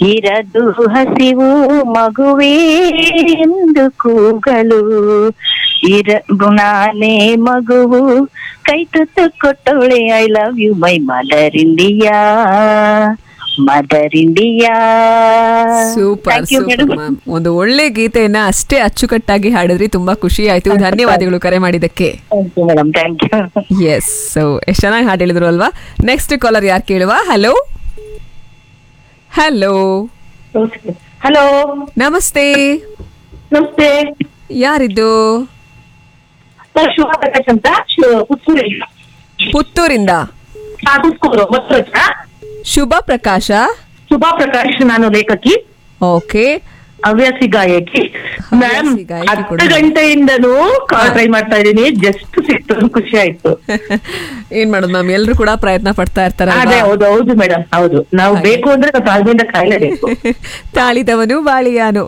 ಇರದು ಹಸಿವು ಮಗುವೇ ಎಂದು ಕೂಗಲು ಇರ ಗುಣಾನೇ ಮಗುವು ಕೈ ತುತ್ತು ಕೊಟ್ಟವಳೆ I love you my mother India mother India super super ma'am ಒಂದು ಒಳ್ಳೆ ಗೀತೆಯನ್ನ ಅಷ್ಟೇ ಅಚ್ಚುಕಟ್ಟಾಗಿ ಹಾಡಿದ್ರಿ ತುಂಬಾ ಖುಷಿ ಆಯ್ತು ಧನ್ಯವಾದಗಳು ಕರೆ ಮಾಡಿದ್ದಕ್ಕೆ thank you madam thank you yes so ಎಷ್ಟು ಚೆನ್ನಾಗಿ ಹಾಡು ಹೇಳಿದ್ರು ಅಲ್ವಾ ನೆಕ್ಸ್ಟ್ ಕಾಲರ್ ಯಾರು ಕೇಳುವ ಹಲೋ ಹಲೋ ಹಲೋ ನಮಸ್ತೆ ನಮಸ್ತೆ ಯಾರಿದ್ದು ನಾನು ಶುಭ ಪ್ರಕಾಶ್ ಅಂತ ಶು- ಪುತ್ತೂರಿಂದ ಪುತ್ತೂರಿಂದ ಆ, ಪುತ್ತೂರು ಮತ್ತೊಂದು ಶುಭ ಪ್ರಕಾಶ ಶುಭಾ ಪ್ರಕಾಶ್ ನಾನು ಲೇಖಕಿ ಓಕೆ ಹವ್ಯಾಸಿ ಗಾಯಕಿ ಮ್ಯಾಮ್ ಹವ್ಯಾಸಿ ಗಾಯಕಿ ಕೂಡ. ಹತ್ತು ಗಂಟೆಯಿಂದನೂ ಕಾಲ್ ಟ್ರೈ ಮಾಡ್ತಾ ಇದ್ದೀನಿ ಜಸ್ಟ್ ಸಿಕ್ತು ಖುಷಿ ಆಯ್ತು ಏನ್ ಮಾಡೋದು ಮ್ಯಾಮ್ ಎಲ್ರು ಕೂಡ ಪ್ರಯತ್ನ ಪಡ್ತಾ ಇರ್ತಾರೆ ಅದೇ ಹೌದು ಹೌದು ಮೇಡಮ್ ಹೌದು ನಾವು ಬೇಕು ಅಂದ್ರೆ ನಾವು ತಾಳ್ಮೆಯಿಂದ ಕಾಯಲೇಬೇಕು ತಾಳಿದವನು ಬಾಳಿಯಾನು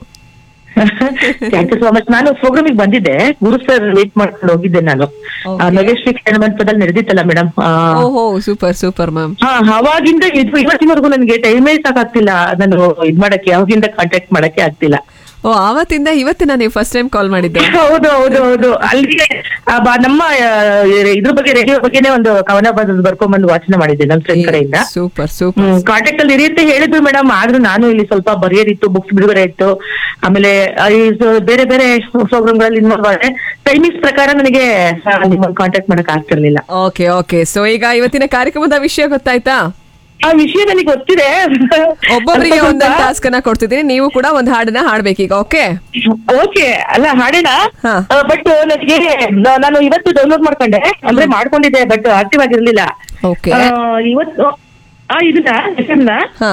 ಥ್ಯಾಂಕ್ ಯು ಸೋ ಮಚ್ ನಾನು ಪ್ರೋಗ್ರಾಮಿಗೆ ಬಂದಿದ್ದೆ ಗುರು ಸರ್ ವೇಟ್ ಮಾಡ್ಕೊಂಡು ಹೋಗಿದ್ದೆ ನಾನು Okay. ಆ, ನಗೇಶ್ವರಿ ಕಲ್ಯಾಣ ಮಂಟಪದಲ್ಲಿ ನಡೆದಿತ್ತಲ್ಲ ಮೇಡಮ್ ಓಹೋ ಸೂಪರ್ ಸೂಪರ್ ಮ್ಯಾಮ್ ಹಾ ಅವಾಗಿಂದ ಇದು ಇವತ್ತಿನವರೆಗೂ ನನಗೆ ಟೈಮೇ ಸಾಕಾಗ್ತಿಲ್ಲ ನಾನು ಇದ್ ಮಾಡಕ್ಕೆ ಯಾವಾಗಿಂದ ಕಾಂಟ್ಯಾಕ್ಟ್ ಮಾಡಕ್ಕೆ ಆಗ್ತಿಲ್ಲ ಓ ಆವತ್ತಿಂದ ಇವತ್ತಿನ ನೀವು ಫಸ್ಟ್ ಟೈಮ್ ಕಾಲ್ ಮಾಡಿದ್ದೆ ಹೌದು ಹೌದು ಹೌದು ಅಲ್ಲಿಗೆ ಆ, ಬ- ನಮ್ಮ ಆ, ಇದ್ರ ಬಗ್ಗೆ ರೇಡಿಯೋ ಬಗ್ಗೆನೇ ಒಂದು ಕವನ ಬರೆದು ಬರ್ಕೊಂಡ್ಬಂದು ವಾಚನ ಮಾಡಿದ್ದೆ ನನ್ನ ಫ್ರೆಂಡ್ ಕಡೆಯಿಂದ ಸೂಪರ್ ಸೂಪರ್ ಕಾಂಟ್ಯಾಕ್ಟ್ ಅಲ್ಲಿ ಇರಿ ಅಂತ ಹೇಳಿದ್ರು ಮೇಡಮ್ ಆದ್ರೂ ನಾನು ಇಲ್ಲಿ ಸ್ವಲ್ಪ ಬರೆಯೋದಿತ್ತು ಬುಕ್ಸ್ ಬಿಡುಗಡೆ ಇತ್ತು ಆಮೇಲೆ ಆ, ಈ ಸ- ಬೇರೆ ಬೇರೆ ಪ್ರೋಗ್ರಾಮ್ಗಳಲ್ಲಿ ಇನ್ವಾಲ್ವ್ ಆದ್ರೆ ಟೈಮಿಂಗ್ಸ್ ಪ್ರಕಾರ ನನಗೆ ನಿಮ್ಮನ್ನು ಕಾಂಟ್ಯಾಕ್ಟ್ ಮಾಡಕ್ ಆಗ್ತಿರ್ಲಿಲ್ಲ ಓಕೆ ಓಕೆ ಸೊ ಈಗ ಇವತ್ತಿನ ಕಾರ್ಯಕ್ರಮದ ವಿಷಯ ಗೊತ್ತಾಯ್ತಾ ಆ ವಿಷಯ ನನಗೆ ಗೊತ್ತಿದೆ ಒಬ್ಬೊಬ್ಬರಿಗೆ ಸ್ವಲ್ಪ ಒಂದೊಂದು ಟಾಸ್ಕ್ ಅನ್ನ ಕೊಡ್ತಿದ್ದೀನಿ ನೀವು ಕೂಡ ಒಂದು ಹಾಡನ್ನ ಹಾಡ್ಬೇಕೀಗ ಓಕೆ ಓಕೆ ಅಲ್ಲ ಹಾಡೋಣ ಹಾ. ಬಟ್ ನನಗೆ ನಾ- ನಾನು ಇವತ್ತು ಡೌನ್ಲೋಡ್ ಮಾಡ್ಕೊಂಡೆ ಅಂದ್ರೆ ಮಾಡ್ಕೊಂಡಿದ್ದೆ ಬಟ್ ಆಕ್ಟಿವ್ ಆಗಿರ್ಲಿಲ್ಲ ಓಕೆ ಆ, ಇವತ್ತು ಆ ಇದನ್ನ ಹೆಸರನ್ನ ಹಾ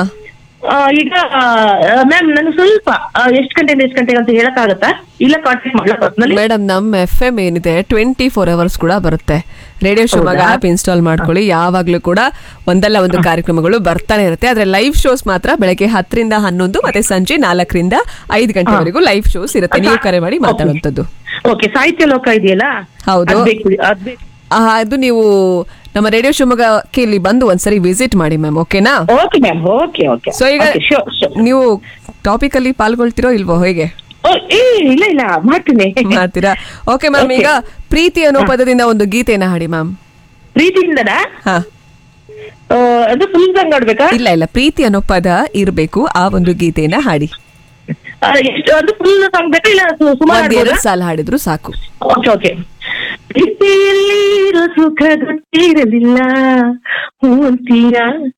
ಈಗ ಮ್ಯಾಮ್ ನಾನು ಸ್ವಲ್ಪ ಎಷ್ಟು ಗಂಟೆಯಿಂದ ಎಷ್ಟು ಗಂಟೆಗೆ ಅಂತ ಹೇಳಕ್ಕಾಗತ್ತಾ ಇಲ್ಲ ಕಾಂಟ್ಯಾಕ್ಟ್ ಮಾಡ್ಲಾ ಪರ್ಸನಲಿ ಮೇಡಮ್ ನಮ್ಮ ಎಫ್ ಎಂ ಏನಿದೆ ಟ್ವೆಂಟಿ ಫೋರ್ ಅವರ್ಸ್ ಕೂಡ ಬರುತ್ತೆ ರೇಡಿಯೋ ಶಿವಮೊಗ್ಗ ಹೌದಾ? ಆಪ್ ಇನ್ಸ್ಟಾಲ್ ಮಾಡ್ಕೊಳ್ಳಿ ಯಾವಾಗ್ಲೂ ಕೂಡ ಒಂದಲ್ಲ ಒಂದು ಕಾರ್ಯಕ್ರಮಗಳು ಬರ್ತಾನೆ ಇರುತ್ತೆ ಆದ್ರೆ ಲೈವ್ ಶೋಸ್ ಮಾತ್ರ ಬೆಳಗ್ಗೆ ಹತ್ತರಿಂದ ಹನ್ನೊಂದು ಮತ್ತೆ ಸಂಜೆ ನಾಲ್ಕರಿಂದ ಐದು ಗಂಟೆವರೆಗೂ ಲೈವ್ ಶೋಸ್ ಇರುತ್ತೆ ನೀವು ಕರೆ ಮಾಡಿ ಮಾತಾಡುವಂಥದ್ದು ಓಕೆ ಸಾಹಿತ್ಯ ಲೋಕ ಇದೆಯಲ್ಲ ಹೌದು. ಅದ್ ಬೇಕು ಅದ್ ಬೇಕು ಆ, ಅದು ನೀವು ನಮ್ಮ ರೇಡಿಯೋ ಶಿವಮೊಗ್ಗಕ್ಕೆ ಇಲ್ಲಿ ಬಂದು ಒಂದ್ಸರಿ ವಿಸಿಟ್ ಮಾಡಿ ಮ್ಯಾಮ್ ಓಕೆನಾ okay ma'am okay okay so ಈಗ ನೀವು ಟಾಪಿಕ್ ಅಲ್ಲಿ ಪಾಲ್ಗೊಳ್ತಿರೋ ಇಲ್ವೋ ಹೇಗೆ ಏ ಇಲ್ಲ ಇಲ್ಲ ಮಾಡ್ತೀನಿ ಮಾಡ್ತೀರಾ ಓಕೆ ಮ್ಯಾಮ್ Okay. ಈಗ ಪ್ರೀತಿ ಅನ್ನೋ ಪದದಿಂದ ಒಂದು ಗೀತೆನ ಹಾಡಿ ಮ್ಯಾಮ್ ಪ್ರೀತಿಯಿಂದನಾ ಹಾ ಆ, ಅದು ಫುಲ್ ಸಾಂಗ್ ನೋಡ್ಬೇಕಾ ಇಲ್ಲ ಇಲ್ಲ ಪ್ರೀತಿ ಅನ್ನೋ ಪದ ಇರ್ಬೇಕು ಆ ಒಂದು ಗೀತೆನ ಹಾಡಿ ಆ, ಎಷ್ಟು ಅದು ಫುಲ್ ಸಾಂಗ್ ಬೇಕಾ ಇಲ್ಲ ಸು- ಸುಮಾರು ಒಂದ್ ಎರಡು ಸಾಲ ಹಾಡಿದ್ರು ಸಾಕು ಓಕೆ ಓಕೆ ಪ್ರೀತಿಯಲ್ಲಿರೋ ಸುಖ ಗೊತ್ತಿರಲಿಲ್ಲ ಹೂವಂತೀಯ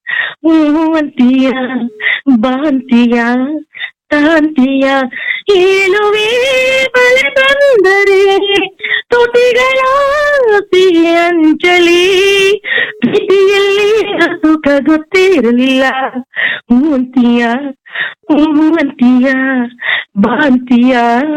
ಹೂವಂತೀಯ ಬಾಂತೀಯ ತಾಂತೀಯ ಹೇಳುವೆ ಬಲೆ ಬಂದರೆ ತುಟಿಗಳ ಸಿಹಿ ಅಂಚಲಿ ಪ್ರೀತಿಯಲ್ಲಿ ಸುಖ ಗೊತ್ತಿರಲಿಲ್ಲ ಹೂವಂತೀಯ ಹೂವಂತೀಯ ಬಾಂತೀಯ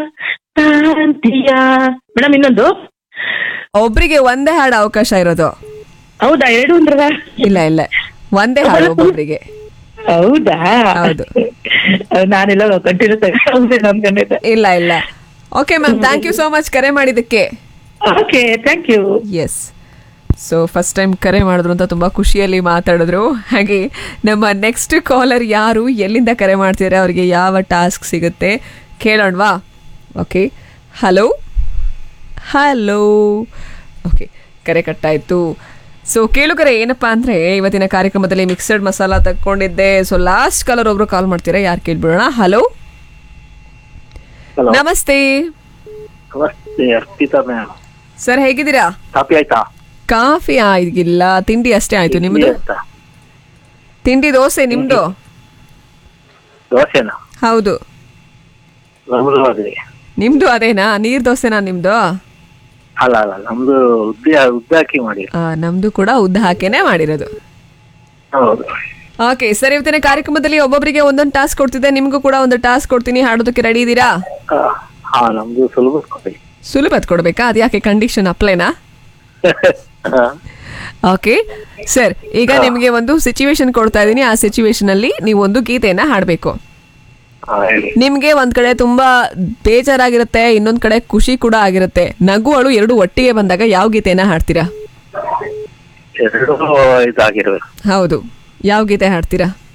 ತಾಂತೀಯ ಮೇಡಮ್ ಇನ್ನೊಂದು ಒಬ್ರಿಗೆ ಒಂದೇ ಹಾಡು ಅವಕಾಶ ಇರೋದು ಹೌದಾ ಎರಡು ಅಂದ್ರದ ಇಲ್ಲ ಇಲ್ಲ ಒಂದೇ ಹಾಡು ಒಬ್ಬೊಬ್ರಿಗೆ ಹೌದಾ ಹೌದು. ನಾನೆಲ್ಲ ಕಂಟಿನ್ಯೂಸ್ ನಮ್ಗಂಡಿದ್ದೆ ಇಲ್ಲ ಇಲ್ಲ okay ma'am thank you so much ಕರೆ ಮಾಡಿದ್ದಕ್ಕೆ okay thank you yes so first time ಕರೆ ಮಾಡಿದ್ರು ಅಂತ ತುಂಬ ಖುಷಿಯಲ್ಲಿ ಮಾತಾಡಿದ್ರು ಹಾಗೆ ನಮ್ಮ ನೆಕ್ಸ್ಟ್ ಕಾಲರ್ ಯಾರು ಎಲ್ಲಿಂದ ಕರೆ ಮಾಡ್ತಿದ್ದಾರೆ ಅವರಿಗೆ ಯಾವ ಟಾಸ್ಕ್ ಸಿಗುತ್ತೆ ಕೇಳೋಣವಾ ಓಕೆ ಹಲೋ ಹಲೋ ಓಕೆ ಕರೆ ಕಟ್ಟಾಯಿತು ಸೊ ಕೇಳುಗರೆ ಏನಪ್ಪ ಅಂದರೆ ಇವತ್ತಿನ ಕಾರ್ಯಕ್ರಮದಲ್ಲಿ ಮಿಕ್ಸಡ್ ಮಸಾಲ ತಗೊಂಡಿದ್ದೆ ಸೊ ಲಾಸ್ಟ್ ಕಾಲರ್ ಒಬ್ರು ಕಾಲ್ ಮಾಡ್ತೀರಾ ಯಾರು ಕೇಳ್ಬಿಡೋಣ ಹಲೋ ಹಲೋ ನಮಸ್ತೆ ನಮಸ್ತೆ ಅರ್ಪಿತಾ ಮ್ಯಾಮ್ ಸರ್ ಹೇಗಿದ್ದೀರಾ ಕಾಫಿ ಆಯ್ತಾ ಕಾಫಿ ಆಗಿಲ್ಲ ತಿಂಡಿ ಅಷ್ಟೇ ಆಯ್ತು ನಿಮ್ದು ಆಯ್ತಾ? ತಿಂಡಿ ದೋಸೆ ನಿಮ್ದು ದೋಸೆನಾ ಹೌದು ನಮ್ದು ಅದೇ ನಿಮ್ದು ಅದೇನಾ ನೀರ್ ದೋಸೆನಾ ನಿಮ್ದು ಅಲ್ಲ ಅಲ್ಲ ನಮ್ದು ಉದ್ದ ಉದ್ದ ಹಾಕಿ ಮಾಡಿ ಆ, ನಮ್ದು ಕೂಡ ಉದ್ದ ಹಾಕೇನೆ ಮಾಡಿರೋದು ಹೌದು ಓಕೆ ಸರ್ ಇವತ್ತಿನ ಕಾರ್ಯಕ್ರಮದಲ್ಲಿ ಒಬ್ಬೊಬ್ಬರಿಗೆ ಒಂದೊಂದು ಟಾಸ್ಕ್ ಕೊಡ್ತಿದ್ದೆ ನಿಮ್ಗೂ ಕೂಡ ಒಂದು ಟಾಸ್ಕ್ ಕೊಡ್ತೀನಿ ಹಾಡೋದಕ್ಕೆ ರೆಡಿ ಇದ್ದೀರಾ ಆ, ಹಾ ನಮ್ದು ಸುಲಭ ಕಾಫಿ ಸುಲಭದ್ ಕೊಡ್ಬೇಕಾ ಅದು ಯಾಕೆ ಕಂಡೀಷನ್ ಅಪ್ಲೈನಾ ಹಾ. ಓಕೆ ಸರ್ ಈಗ ನಿಮಗೆ ಒಂದು ಸಿಚುವೇಶನ್ ಕೊಡ್ತಾ ಇದ್ದೀನಿ ಆ ಸಿಚುವೇಶನ್ ಅಲ್ಲಿ ನೀವು ಒಂದು ಗೀತೆಯನ್ನ ಹಾಡಬೇಕು ಹಾ, ಹೇಳಿ ನಿಮ್ಗೆ ಒಂದ್ ಕಡೆ ತುಂಬಾ ಬೇಜಾರಾಗಿರುತ್ತೆ ಇನ್ನೊಂದ್ ಕಡೆ ಖುಷಿ ಕೂಡ ಆಗಿರುತ್ತೆ ನಗು ಅಳು ಎರಡು ಒಟ್ಟಿಗೆ ಬಂದಾಗ ಯಾವ ಗೀತೆಯನ್ನ ಹಾಡ್ತೀರಾ ಎರಡು ಇದಾಗಿರ್ಬೇಕು ಹೌದು ಯಾವ ಗೀತೆ ಹಾಡ್ತೀರಾ